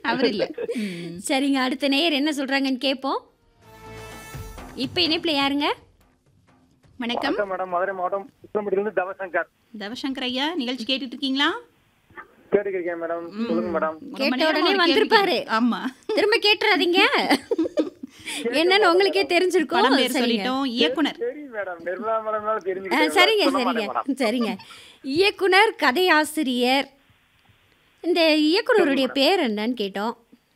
அவர் இல்ல ம். சரிங்க அடுத்த நேயர் என்ன சொல்றாங்கன்னு கேட்போம் இப்போ இணைப்புல யாருங்க வணக்கம் வணக்கம் மேடம் மதுரை மாவட்டம் கிருஷ்ணமூர்த்திலிருந்து தவசங்கர் தவசங்கர் ஐயா நிகழ்ச்சி கேட்டுட்டு இருக்கீங்களா கேட்டுக்கிறேன் மேடம் சொல்லுங்க மேடம் ரொம்ப கேட்ட நேரமா உடனே ஒரு கேள்வி வந்திருப்பாரு. கேட்டு- ஆமா திரும்ப கேட்டுறாதீங்க என்னன்னு உங்களுக்கே தெரிஞ்சிருக்கும் படம் பேர் சரிங்க சொல்லிட்டோம் இயக்குனர் தெரியும் மேடம் நிர்மலா மேடம் ஆ, தெரிஞ்சுக்கிட்டேன் சரிங்க சொல்ல சரிங்க மாட்டேன் மேடம். சரிங்க இயக்குனர் கதையாசிரியர் இந்த இயக்குனருடைய பேர் என்னன்னு கேட்டோம்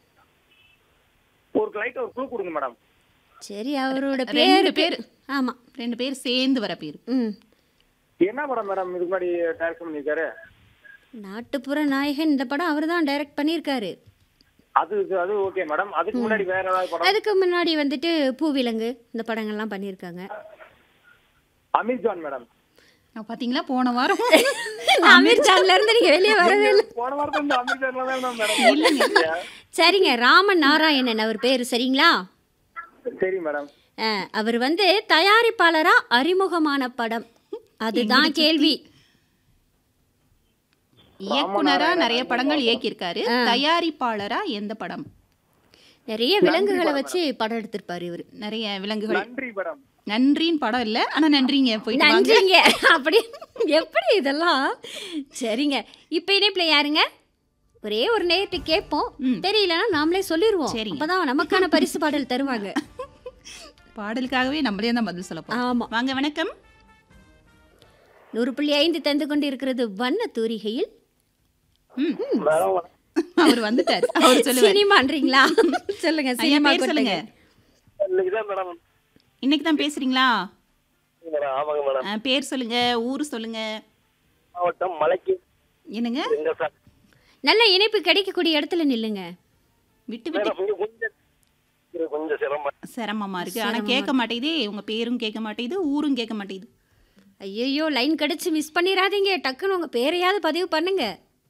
ஒரு லைட் ஒரு க்ளூ கொடுங்க மேடம் சரி அவரோட ரெண்டு பேர் பேர் ஆமா ரெண்டு பேர் சேர்ந்து வர பேர் ம் என்ன படம் மேடம் இதுக்கு முன்னாடி டைரக்ஷன் பண்ணியிருக்காரு நாட்டுப்புற நாயகன் இந்த படம் அவர் தான் டைரக்ட் பண்ணியிருக்காரு அது அது ஓகே மேடம் அதுக்கு முன்னாடி வேற ஏதாவது படம் அதுக்கு முன்னாடி வந்துட்டு பூவிலங்கு இந்த படங்கள்லாம் பண்ணியிருக்காங்க அமீர் ஜான் மேடம் நான் பாத்தீங்களா போன வாரம் அமீர் ஜான்ல இருந்து நீங்க வெளியே வரவே இல்லை போன வாரத்துல இருந்து அமீர் ஜான்ல தான் மேடம் இல்லைங்க சரிங்க ராமன் நாராயணன் அவர் பேர் சரிங்களா சரி மேடம் ஆ, அவர் வந்து தயாரிப்பாளரா அறிமுகமான படம் அதுதான் கேள்வி இயக்குனரா நிறைய படங்கள் இயக்கியிருக்காரு தயாரிப்பாளரா எந்த படம் நிறைய விலங்குகளை வச்சு படம் எடுத்திருப்பாரு இவரு நிறைய விலங்குகள் நன்றி மேடம் நன்றின்னு படம் இல்ல ஆனா நன்றிங்க போயிட்டு வாங்க நன்றிங்க அப்படி எப்படி இதெல்லாம் சரிங்க இப்ப இணைப்புல யாருங்க ஒரே ஒரு நேரத்தை கேட்போம் தெரியலன்னா நாமளே சொல்லிடுவோம் சரிங்க. அப்பதான் நமக்கான பரிசு பாடல் தருவாங்க பாடலுக்காகவே நம்மளே தான் பதில் சொல்ல போறோம் ஆமா வாங்க வணக்கம் நூறு புள்ளி ஐந்து தந்து கொண்டு இருக்கிறது வண்ண தூரிகையில் ம் மேடம் அவர் வந்துட்டாரு அவர் சொல்லுவார் சினிமான்றீங்களா சொல்லுங்க ஐயா சினிமா பேர் சொல்லுங்க இன்னைக்குதான் மேடம் இன்னைக்கு தான் பேசுறீங்களா மேடம் ஆமாங்க மேடம் ஆ, பேர் சொல்லுங்க ஊர் சொல்லுங்க மாவட்டம் மலைக்கு என்னங்க எங்க சார் நல்ல இணைப்பு கிடைக்கக்கூடிய இடத்துல நில்லுங்க விட்டு விட்டு மேடம் இங்க கொஞ்சம் இது கொஞ்சம் சிரமம் சிரமமா இருக்கு ஆனா கேட்க மாட்டேங்குதே உங்க பேரும் கேட்க மாட்டேங்குது ஊரும் கேட்க மாட்டேங்குது ஐயோ லைன் கிடைச்சு மிஸ் பண்ணிடாதீங்க டக்குன்னு உங்க பேரையாவது பதிவு பண்ணுங்க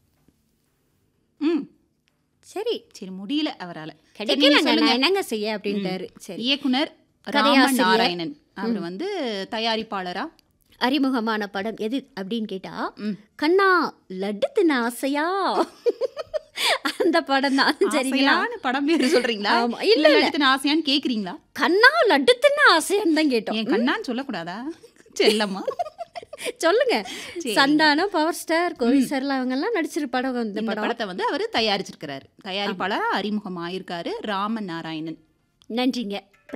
ம் சரி சரி முடியல அவரால சரி, நீங்க கிடைக்கலங்க சொல்லுங்க நான் என்னங்க செய்ய அப்படின்ட்டாரு சரி இயக்குனர் கதையாசிரியர். ராம நாராயணன் அவர் வந்து தயாரிப்பாளரா அறிமுகமான படம் எது அப்படின்னு கேட்டா ம். கண்ணா லட்டு தின்ன ஆசையா அந்த படம் தான் சரிங்களா ஆசையான படம் பேர் சொல்றீங்களா ஆமா. இல்ல இல்ல, இல்ல. இல்ல ஆசையான்னு கேக்குறீங்களா கண்ணா லட்டு தின்ன ஆசையான்னு தான் கேட்டோம் என் கண்ணான்னு சொல்லக்கூடாதா செல்லம்மா சொல்லுங்க சரி. சந்தானம் பவர் ஸ்டார் கோவி சர்லா அவங்க எல்லாம் நடிச்சிரு படம் இந்த இந்த படம் படத்தை வந்து அவர் தயாரிச்சிருக்கிறாரு தயாரிப்பாளர் அறிமுகம் ஆயிருக்காரு ராம நாராயணன் நன்றிங்க